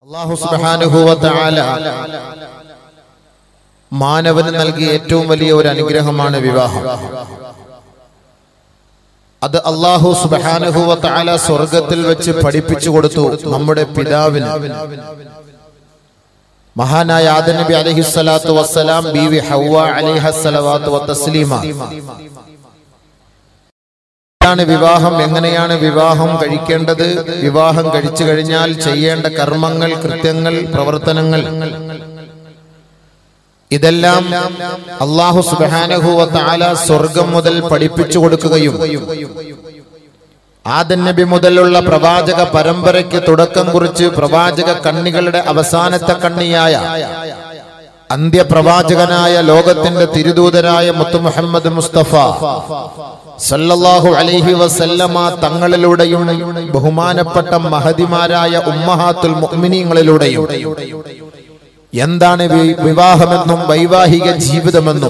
അള്ളാഹു സുബ്ഹാനഹു വ തആല മാനവന് നൽകിയ ഏറ്റവും വലിയ ഒരു അനുഗ്രഹമാണ് വിവാഹം അത് അള്ളാഹു സുബ്ഹാനഹു വ തആല സ്വർഗത്തിൽ വെച്ച് പഠിപ്പിച്ചു കൊടുത്തു നമ്മുടെ പിതാവിന് മഹാനായ ആദം നബി അലൈഹിസ്സലാത്തു വസ്സലാം ബീവി ഹവ്വ അലൈഹസ്സലവാത്തു വത്തസ്ലീമ ാണ് വിവാഹം എങ്ങനെയാണ് വിവാഹം കഴിക്കേണ്ടത് വിവാഹം കഴിച്ചു കഴിഞ്ഞാൽ ചെയ്യേണ്ട കർമ്മങ്ങൾ കൃത്യങ്ങൾ പ്രവർത്തനങ്ങൾ ഇതെല്ലാം അള്ളാഹു സുബാനഹുവ താല സ്വർഗം മുതൽ പഠിപ്പിച്ചു കൊടുക്കുകയും ആദൻ നബി മുതലുള്ള പ്രവാചക പരമ്പരയ്ക്ക് തുടക്കം കുറിച്ച് പ്രവാചക കണ്ണികളുടെ അവസാനത്തെ കണ്ണിയായ അന്ത്യപ്രവാചകനായ ലോകത്തിന്റെ തിരുദൂതരായ മുത്തു മുഹമ്മദ് മുസ്തഫ സല്ലല്ലാഹു അലൈഹി വസല്ലമ തങ്ങളിലൂടെയും ബഹുമാനപ്പെട്ട മഹതിമാരായ ഉമ്മഹാത്തുൽ മുഅ്മിനീങ്ങളിലൂടെയും എന്താണ് വി- വിവാഹമെന്നും വൈവാഹിക ജീവിതമെന്നും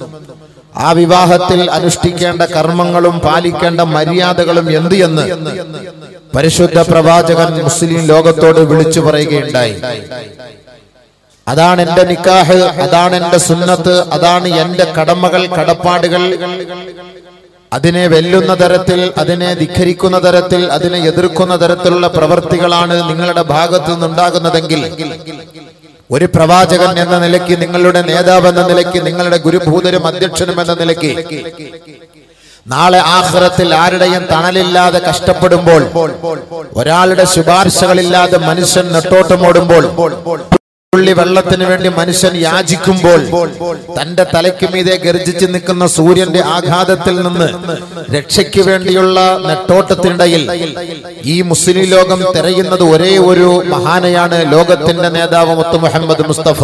ആ വിവാഹത്തിൽ അനുഷ്ഠിക്കേണ്ട കർമ്മങ്ങളും പാലിക്കേണ്ട മര്യാദകളും എന്ത് എന്ന് പരിശുദ്ധ പ്രവാചകൻ മുസ്ലിം ലോകത്തോട് വിളിച്ചു പറയുകയുണ്ടായി അതാണ് എന്റെ നിക്കാഹ് അതാണ് എന്റെ സുന്നത്ത് അതാണ് എന്റെ കടമകൾ കടപ്പാടുകൾ അതിനെ വെല്ലുന്ന തരത്തിൽ അതിനെ ധിഖരിക്കുന്ന തരത്തിൽ അതിനെ എതിർക്കുന്ന തരത്തിലുള്ള പ്രവർത്തികളാണ് നിങ്ങളുടെ ഭാഗത്തു നിന്നുണ്ടാകുന്നതെങ്കിൽ ഒരു പ്രവാചകൻ എന്ന നിലയ്ക്ക് നിങ്ങളുടെ നേതാവ് എന്ന നിലയ്ക്ക് നിങ്ങളുടെ ഗുരുഭൂതരും അധ്യക്ഷനും എന്ന നിലയ്ക്ക് നാളെ ആഹ്റത്തിൽ ആരുടെയും തണലില്ലാതെ കഷ്ടപ്പെടുമ്പോൾ ഒരാളുടെ ശുപാർശകളില്ലാതെ മനുഷ്യൻ നെട്ടോട്ടമോടുമ്പോൾ തുള്ളി വെള്ളത്തിന് വേണ്ടി മനുഷ്യൻ യാചിക്കുമ്പോൾ തന്റെ തലയ്ക്ക് മീതെ ഗർജിച്ച് നിൽക്കുന്ന സൂര്യന്റെ ആഘാതത്തിൽ നിന്ന് രക്ഷയ്ക്ക് വേണ്ടിയുള്ള നെട്ടോട്ടത്തിനിടയിൽ ഈ മുസ്ലിം ലോകം തിരയുന്നത് ഒരേ ഒരു മഹാനയാണ് ലോകത്തിന്റെ നേതാവ് മുത്തു മുഹമ്മദ് മുസ്തഫ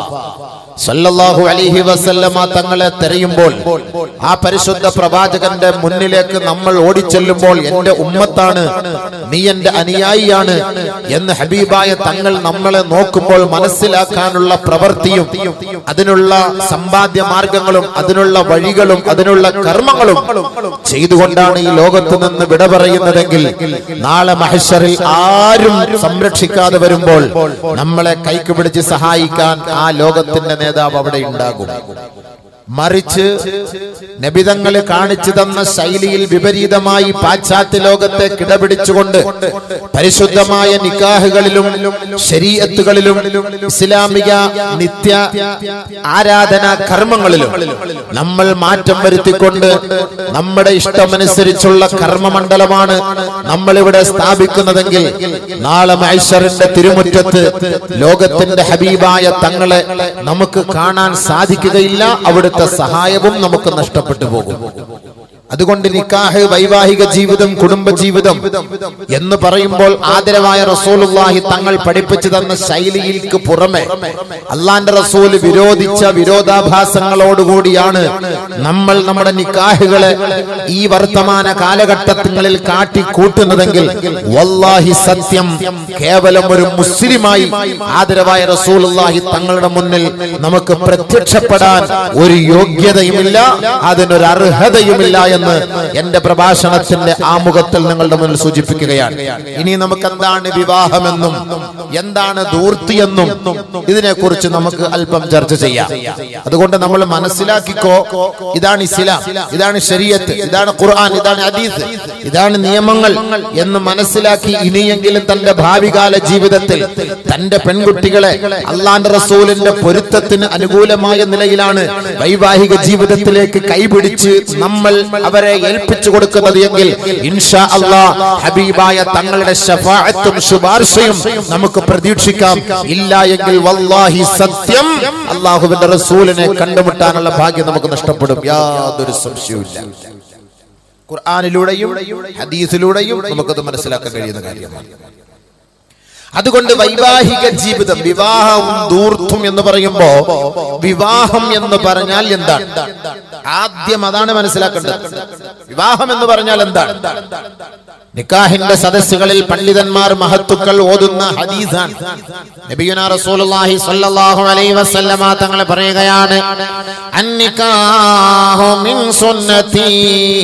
സല്ലല്ലാഹു അലൈഹി വസല്ലമ തങ്ങളെ തെരയുമ്പോൾ ആ പരിശുദ്ധ പ്രവാചകന്റെ മുന്നിലേക്ക് നമ്മൾ ഓടിച്ചെല്ലുമ്പോൾ എന്റെ ഉമ്മത്താണ് നീ എന്റെ അനുയായിയാണ് എന്ന് ഹബീബായ തങ്ങൾ നമ്മളെ നോക്കുമ്പോൾ മനസ്സിലാക്കാനുള്ള പ്രവൃത്തിയും അതിനുള്ള സമ്പാദ്യ മാർഗങ്ങളും അതിനുള്ള വഴികളും അതിനുള്ള കർമ്മങ്ങളും ചെയ്തുകൊണ്ടാണ് ഈ ലോകത്ത് നിന്ന് വിട പറയുന്നതെങ്കിൽ നാളെ മഹഷറിൽ ആരും സംരക്ഷിക്കാതെ വരുമ്പോൾ നമ്മളെ കൈക്ക് പിടിച്ച് സഹായിക്കാൻ ആ ലോകത്തിന്റെ നേതാവ് അവിടെ ഉണ്ടാകും മറിച്ച് നബിതങ്ങള് കാണിച്ചു തന്ന ശൈലിയിൽ വിപരീതമായി പാശ്ചാത്യ ലോകത്തെ കിടപിടിച്ചുകൊണ്ട് പരിശുദ്ധമായ നിക്കാഹുകളിലും ശരീഅത്തുകളിലും ഇസ്ലാമിക നിത്യ ആരാധന കർമ്മങ്ങളിലും നമ്മൾ മാറ്റം വരുത്തിക്കൊണ്ട് നമ്മുടെ ഇഷ്ടമനുസരിച്ചുള്ള കർമ്മമണ്ഡലമാണ് നമ്മൾ ഇവിടെ സ്ഥാപിക്കുന്നതെങ്കിൽ നാളെ മൈഷറിന്റെ തിരുമുറ്റത്ത് ലോകത്തിന്റെ ഹബീബായ തങ്ങളെ നമുക്ക് കാണാൻ സാധിക്കുകയില്ല അവിടുത്തെ സഹായവും നമുക്ക് നഷ്ടപ്പെട്ടു പോകും അതുകൊണ്ട് നിക്കാഹ് വൈവാഹിക ജീവിതം കുടുംബ ജീവിതം എന്ന് പറയുമ്പോൾ ആദരവായ റസൂലുള്ളാഹി തങ്ങൾ പഠിപ്പിച്ചു തന്ന ശൈലിയിൽക്ക് പുറമെ അള്ളാന്റെ റസൂൽ വിരോധിച്ച വിരോധാഭാസങ്ങളോടുകൂടിയാണ് നമ്മൾ നമ്മുടെ നിക്കാഹുകളെ ഈ വർത്തമാന കാലഘട്ടങ്ങളിൽ കാട്ടിക്കൂട്ടുന്നതെങ്കിൽ വല്ലാഹി സത്യം കേവലം ഒരു മുസ്ലിമായി ആദരവായ റസൂലുള്ളാഹി തങ്ങളുടെ മുന്നിൽ നമുക്ക് പ്രത്യക്ഷപ്പെടാൻ ഒരു യോഗ്യതയുമില്ല അതിനൊരു അർഹതയുമില്ല എന്ന് എന്റെ പ്രഭാഷണത്തിന്റെ ആമുഖത്തിൽ നിങ്ങളുടെ മുന്നിൽ സൂചിപ്പിക്കുകയാണ് ഇനി നമുക്ക് എന്താണ് വിവാഹമെന്നും എന്താണ് ധൂർത്തിയെന്നും ഇതിനെക്കുറിച്ച് നമുക്ക് അല്പം ചർച്ച ചെയ്യാം അതുകൊണ്ട് നമ്മൾ മനസ്സിലാക്കിക്കോ ഇതാണ് ഇസ്ലാം ഇതാണ് ശരീഅത്ത് ഇതാണ് ഖുർആൻ ഇതാണ് ഹദീസ് ഇതാണ് നിയമങ്ങൾ എന്ന് മനസ്സിലാക്കി ഇനിയെങ്കിലും തന്റെ ഭാവികാല ജീവിതത്തിൽ തന്റെ പെൺകുട്ടികളെ അള്ളാന്റെ റസൂലിന്റെ പൊരുത്തത്തിന് അനുകൂലമായ നിലയിലാണ് വൈവാഹിക ജീവിതത്തിലേക്ക് കൈപിടിച്ച് നമ്മൾ അവരെ ഏൽപ്പിച്ചു കൊടുക്കുന്നത് എങ്കിൽ ഇൻഷാ അള്ളാ ഹബീബായ തങ്ങളുടെ ശഫാഅത്തും ശുപാർശയും നമുക്ക് പ്രതീക്ഷിക്കാം ഇല്ല എങ്കിൽ വല്ലാഹി സത്യം അള്ളാഹുവിന്റെ റസൂലിനെ കണ്ടുമുട്ടാനുള്ള ഭാഗ്യം നമുക്ക് നഷ്ടപ്പെടും യാതൊരു സംശയവുമില്ല ഖുർആാനിലൂടെയും ഹദീസിലൂടെയും നമുക്കത് മനസ്സിലാക്കാൻ കഴിയുന്ന കാര്യമാണ് അതുകൊണ്ട് വൈവാഹിക ജീവിതം വിവാഹവും ദൂർത്തും എന്ന് പറയുമ്പോ വിവാഹം എന്ന് പറഞ്ഞാൽ എന്താണ് ആദ്യം അതാണ് മനസ്സിലാക്കേണ്ടത് വിവാഹം എന്ന് പറഞ്ഞാൽ എന്താണ് നിക്കാഹിന്റെ സദസ്സുകളിൽ പണ്ഡിതന്മാർ മഹത്തുക്കൾ ഓതുന്ന ഹദീസാണ് നബിയുന റസൂലുള്ളാഹി സ്വല്ലല്ലാഹു അലൈഹി വസല്ലമ തങ്ങൾ പറയുകയാണ് അന്നിക്കാഹു മിൻ സുന്നതി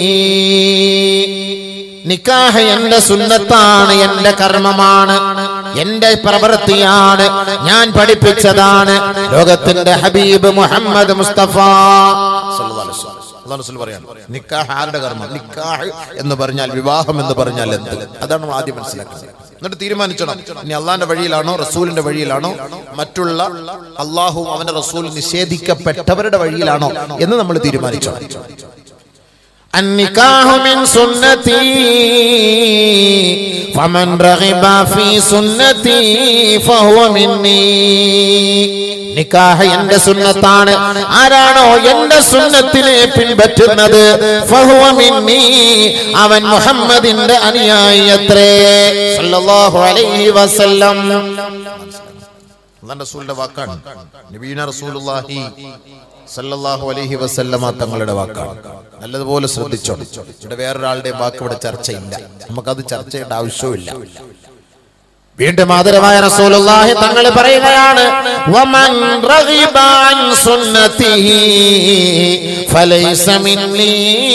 നിക്കാഹ് എന്റെ സുന്നത്താണ് എന്റെ കർമ്മമാണ് എന്റെ പ്രവൃത്തിയാണ് ഞാൻ പഠിപ്പിച്ചതാണ് ലോകത്തിന്റെ ഹബീബ് മുഹമ്മദ് മുസ്തഫ സല്ലല്ലാഹു അലൈഹി വസല്ലം. അള്ളാഹു റസൂൽ പറയാണ് നിക്കാഹ് ആരുടെ കർമ്മം നിക്കാഹ് എന്ന് പറഞ്ഞാൽ വിവാഹം എന്ന് പറഞ്ഞാൽ എന്ത് അതാണ് നമ്മൾ ആദ്യം മനസ്സിലാക്കുന്നത് എന്നിട്ട് തീരുമാനിച്ചണം ഇനി അള്ളാന്റെ വഴിയിലാണോ റസൂലിന്റെ വഴിയിലാണോ മറ്റുള്ള അള്ളാഹു അവന്റെ റസൂൽ നിഷേധിക്കപ്പെട്ടവരുടെ വഴിയിലാണോ എന്ന് നമ്മൾ തീരുമാനിച്ചു النكاح من سنتي فمن رغب في سنتي فهو مني നിക്കാഹ് എന്റെ സുന്നത്താണ് ആരാണോ എന്റെ സുന്നത്തിനെ പിൻപറ്റുന്നത് ഫഹുവ മിന്നി അവൻ മുഹമ്മദിന്റെ അനുയായി അത്രേ സല്ലല്ലാഹു അലൈഹി വസല്ലം അള്ളാഹ് റസൂലിന്റെ വാക്കാണ് നബീന റസൂലുള്ളാഹി സല്ലല്ലാഹു അലൈഹി വസല്ലമ തങ്ങളുടെ വാക്കാണ് നല്ലതുപോലെ ശ്രദ്ധിച്ചോ ഇവിടെ വേറൊരാളുടെ വാക്ക് ഇവിടെ ചർച്ചയില്ല നമുക്കത് ചർച്ച ചെയ്യേണ്ട ആവശ്യവുമില്ല വീണ്ടും ആദരവായ റസൂലുള്ളാഹി തങ്ങൾ പറയുകയാണ് വമൻ റഗിബ അൻ സുന്നതിഹി ഫലൈസ മിന്നി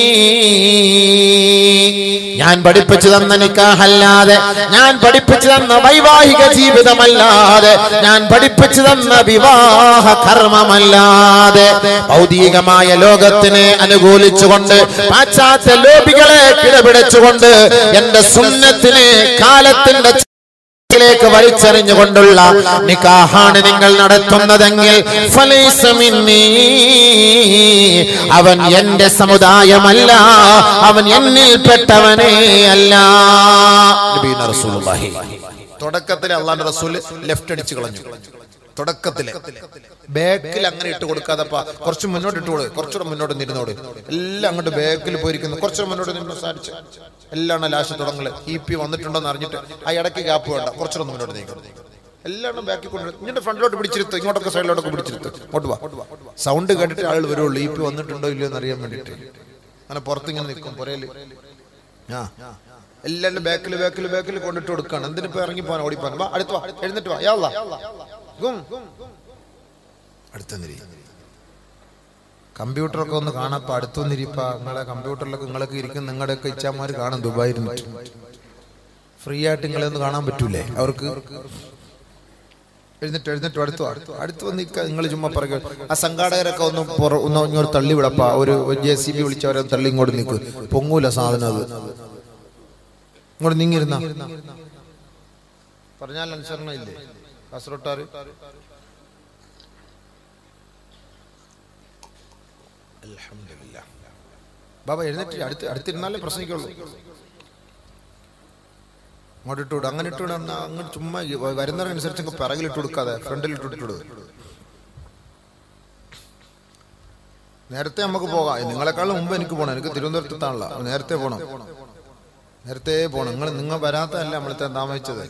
ഞാൻ പഠിപ്പിച്ചു തന്ന നിക്കാഹല്ലാതെ ഞാൻ പഠിപ്പിച്ചു തന്ന വൈവാഹിക ജീവിതമല്ലാതെ ഞാൻ പഠിപ്പിച്ചു തന്ന വിവാഹ കർമ്മമല്ലാതെ ഭൗതികമായ ലോകത്തിനെ അനുകൂലിച്ചുകൊണ്ട് പാശ്ചാത്യ ലോബികളെ കിടപിടിച്ചുകൊണ്ട് എന്റെ സുന്നത്തിനെ കാലത്തിന്റെ ിലേക്ക് വലിച്ചെറിഞ്ഞുകൊണ്ടുള്ള നിക്കാഹാണ് നിങ്ങൾ നടത്തുന്നതെങ്കിൽ ഫലൈസ മിന്നീ. അവൻ എന്റെ സമുദായമല്ല അവൻ എന്നിൽപ്പെട്ടവനേ അല്ല നബീന റസൂലുള്ളാഹി. തുടക്കത്തിൽ അള്ളാന്റെ റസൂൽ ലെഫ്റ്റ് അടിച്ചു കളഞ്ഞു തുടക്കത്തില് ബാക്കിൽ അങ്ങനെ ഇട്ട് കൊടുക്കാതപ്പ കുറച്ച് മുന്നോട്ട് ഇട്ട് കൊടു കുറച്ചുകൂടെ മുന്നോട്ട് നിരുന്നോട് എല്ലാം അങ്ങോട്ട് ബാക്കിൽ പോയിരിക്കുന്നു കുറച്ചുകൂടെ മുന്നോട്ട് നിന്ന് സാധിച്ചു എല്ലാം ലാസ്റ്റ് തുടങ്ങല് ഇ പി വന്നിട്ടുണ്ടോ എന്ന് അറിഞ്ഞിട്ട് ആ ഇടയ്ക്ക് ഗ്യാപ്പ് വേണ്ട കുറച്ചുകൂടെ ഒന്ന് മുന്നോട്ട് നീക്കണം എല്ലാം ബാക്കിൽ കൊണ്ട് ഇങ്ങോട്ട് ഫ്രണ്ടിലോട്ട് പിടിച്ചിരുത്ത് ഇങ്ങോട്ടൊക്കെ സൈഡിലോട്ടൊക്കെ പിടിച്ചിരുത്ത് ഇങ്ങോട്ട് വാ സൗണ്ട് കേട്ടിട്ട് ആൾ വരുള്ളൂ ഇ പി വന്നിട്ടുണ്ടോ ഇല്ലയോ എന്ന് അറിയാൻ വേണ്ടിയിട്ട് അങ്ങനെ പുറത്ത് ഇങ്ങനെ നിൽക്കും പുരയില് ആ എല്ലാവരും ബാക്കിൽ ബാക്കിൽ ബാക്കിൽ കൊണ്ടിട്ട് കൊടുക്കാണ് എന്തിനിപ്പോ ഇറങ്ങി പോകാൻ ഓടിപ്പോകാൻ വാ അടുത്ത് വാ എഴുന്നിട്ട് വാ യാ ഗും അടുത്ത കമ്പ്യൂട്ടറൊക്കെ ഒന്ന് കാണാപ്പ അടുത്തൊന്നിരിപ്പ നിങ്ങളെ കമ്പ്യൂട്ടറിലൊക്കെ നിങ്ങളൊക്കെ ഇരിക്കും നിങ്ങളുടെയൊക്കെ ഇച്ചാമാർ കാണും ദുബായിൽ ഫ്രീ ആയിട്ട് നിങ്ങളെ ഒന്ന് കാണാൻ പറ്റൂലേ അവർക്ക് എഴുന്നിട്ട് എഴുന്നിട്ട് അടുത്ത് വാ. അടുത്ത് വന്ന് നിൽക്കുക നിങ്ങൾ ചുമ്മാ പറയുക ആ സംഘാടകരൊക്കെ ഒന്ന് പുറ ഒന്ന് ഇങ്ങോട്ട് തള്ളി വിടപ്പാ ഒരു ജെ സി ബി വിളിച്ചവരെ തള്ളി ഇങ്ങോട്ട് നിൽക്ക് പൊങ്ങൂല സാധനം അത് ഇങ്ങോട്ട് നീങ്ങിരുന്ന പറഞ്ഞാൽ അനുസരണ ഇല്ലേ കാസർഗോട്ടാറ് അൽഹംദുലില്ലാ. ബാബ എഴുന്നേറ്റ് അടുത്ത് അടുത്തിരുന്നാലേ പ്രസംഗിക്കുള്ളൂ അങ്ങോട്ട് ഇട്ടുവിടും അങ്ങനെ ഇട്ടുവിടും എന്നാ അങ്ങോട്ട് ചുമ്മാ ഈ വ- വരുന്നവരനുസരിച്ച് അങ്ങ് പിറകിലിട്ട് കൊടുക്കാതെ ഫ്രണ്ടിൽ ഇട്ട് ഇട്ടുവിടും നേരത്തെ നമുക്ക് പോകാം നിങ്ങളെക്കാളും മുമ്പ് എനിക്ക് പോകണം എനിക്ക് തിരുവനന്തപുരത്താണല്ലോ നേരത്തെ പോകണം നേരത്തെ പോകണം നിങ്ങൾ നിങ്ങൾ വരാത്തതല്ല നമ്മളിത്തെ താമസിച്ചത്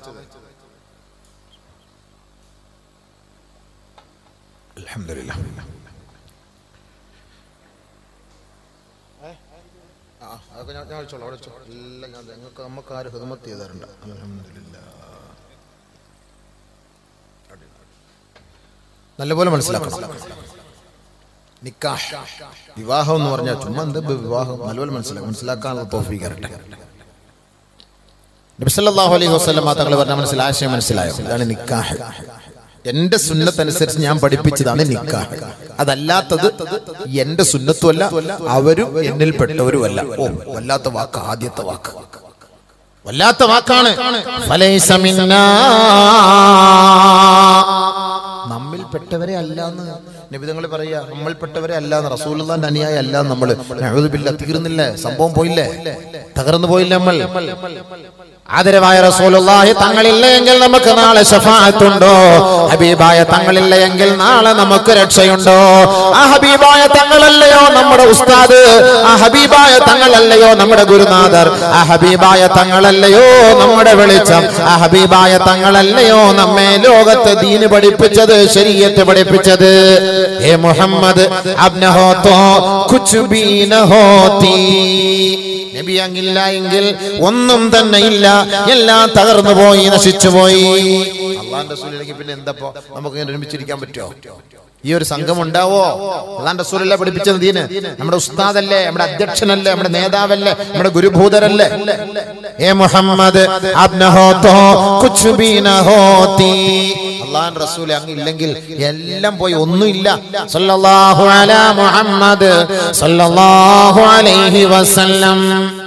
അൽഹംദുലില്ലാ. ആ, അതൊക്കെ ഞാൻ ഞാൻ വെച്ചോളാം അവിടെ വെച്ചോ എല്ലാം ഞാൻ നിങ്ങൾക്ക് നമുക്ക് ആര് ഹിദമത്ത് ചെയ്താറുണ്ട് അൽഹംദുലില്ലാ. നല്ലപോലെ മനസ്സിലാക്കണം നിക്കാഹ് വിവാഹം എന്ന് പറഞ്ഞാൽ ചുമ്മാ എന്താ ഇപ്പൊ വിവാഹം നല്ലപോലെ മനസ്സിലാക്കും മനസ്സിലാക്കാനുള്ള തോഫീക്ക് വരട്ടെ നബിസല്ലാഹു അലൈഹി വസ്ലം തങ്ങൾ പറഞ്ഞ മനസ്സിൽ ആശയം മനസ്സിലായോ ഇതാണ് നിക്കാഹ് എന്റെ സുന്നത്തനുസരിച്ച് ഞാൻ പഠിപ്പിച്ചതാണ് നിക്കാഹ് അതല്ലാത്തത് എന്റെ സുന്നത്തുമല്ല അവരും എന്നിൽപ്പെട്ടവരുമല്ല ഓ വല്ലാത്ത വാക്ക് ആദ്യത്തെ വാക്ക് വല്ലാത്ത വാക്കാണ് ഫലൈസ മിന്നാ. നമ്മിൽപ്പെട്ടവരെ അല്ലാന്ന് നിബിതങ്ങൾ പറയാ നമ്മൾപ്പെട്ടവരെ അല്ലാന്ന് റസൂലുള്ളാന്റെ അനുയായി അല്ല നമ്മള് നഅൂദുബില്ല തീർന്നില്ലേ സംഭവം പോയില്ലേ തകർന്നു പോയില്ലേ നമ്മൾ ആദരവായ റസൂലുള്ളാഹി തങ്ങളില്ല എങ്കിൽ നമുക്ക് നാളെ ശഫാഅത്തുണ്ടോ ഹബീബായ തങ്ങളില്ല എങ്കിൽ നാളെ നമുക്ക് രക്ഷയുണ്ടോ ആ ഹബീബായ തങ്ങളല്ലയോ നമ്മുടെ ഉസ്താദ് ആ ഹബീബായ തങ്ങളല്ലയോ നമ്മുടെ ഗുരുനാഥർ ആ ഹബീബായ തങ്ങളല്ലയോ നമ്മുടെ വെളിച്ചം ആ ഹബീബായ തങ്ങളല്ലയോ നമ്മെ ലോകത്ത് ദീന് പഠിപ്പിച്ചത് ശരീരത്ത് പഠിപ്പിച്ചത് ഏ മുഹമ്മദ് അബ്ന ഹോ തോ കുച്ച് ബി ന ഹോത്തി നബി അങ്ങില്ല എങ്കിൽ ഒന്നും തന്നെ ഇല്ല എല്ലാം തകർന്നു പോയി നശിച്ചു പോയി അള്ളാൻ റസൂലില്ലെങ്കിൽ പിന്നെ എന്തപ്പോ നമുക്ക് ഇങ്ങനെ ഒരുമിച്ചിരിക്കാൻ പറ്റുമോ ഈ ഒരു സംഘം ഉണ്ടാവോ അള്ളാൻ റസൂലല്ല പഠിപ്പിച്ചത് ദീന് നമ്മുടെ ഉസ്താദല്ലേ നമ്മുടെ അധ്യക്ഷനല്ലേ നമ്മുടെ നേതാവല്ലേ നമ്മുടെ ഗുരുഭൂതരല്ലേ ഏ മുഹമ്മദ് ആപ് ന ഹോ തോ കുച്ച് ഭീ ന ഹോതി അള്ളാൻ റസൂൽ അങ്ങ് ഇല്ലെങ്കിൽ എല്ലാം പോയി ഒന്നുമില്ല സല്ലല്ലാഹു അലാ മുഹമ്മദ് സല്ലല്ലാഹു അലൈഹി വസല്ലം